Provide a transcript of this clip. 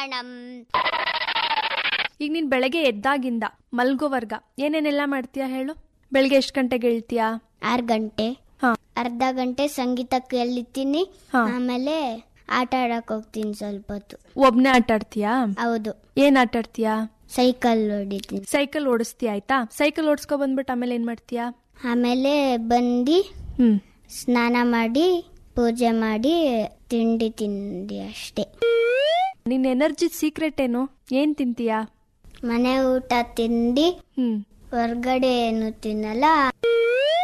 ಈಗ ನೀನ್ ಬೆಳಗ್ಗೆ ಎದ್ದಾಗಿಂದ ಮಲ್ಗೋವರ್ಗ ಏನೇನೆಲ್ಲ ಮಾಡ್ತೀಯಾ ಹೇಳು ಬೆಳಗ್ಗೆ ಎಷ್ಟು ಗಂಟೆಗೆ ಹೇಳ್ತೀಯಾ ಆರು ಗಂಟೆ ಹಾ ಅರ್ಧ ಗಂಟೆ ಸಂಗೀತ ಕಲಿತೀನಿ ಹಾ. ಆಮೇಲೆ ಆಟ ಆಡಕ್ ಹೋಗ್ತೀನಿ ಸ್ವಲ್ಪ ಹೊತ್ತು ಒಬ್ನೇ ಆಟ ಆಡ್ತೀಯಾ ಹೌದು ಏನ್ ಆಟ ಆಡ್ತೀಯಾ ಸೈಕಲ್ ಹೊಡಿತೀನಿ ಸೈಕಲ್ ಓಡಿಸ್ತೀಯ ಆಯ್ತಾ ಸೈಕಲ್ ಓಡಿಸ್ಕೊ ಬಂದ್ಬಿಟ್ಟು ಆಮೇಲೆ ಏನ್ ಮಾಡ್ತೀಯಾ ಆಮೇಲೆ ಬಂದು ಹ್ಮ್ ಸ್ನಾನ ಮಾಡಿ ಪೂಜೆ ಮಾಡಿ ತಿಂಡಿ ತಿಂಡಿ ಅಷ್ಟೇ ನಿನ್ ಎನರ್ಜಿ ಸೀಕ್ರೆಟ್ ಏನು ಏನ್ ತಿಂತೀಯಾ ಮನೆ ಊಟ ತಿಂಡಿ ಹ್ಮ್ ಹೊರ್ಗಡೆ ಏನು ತಿನ್ನಲ್ಲ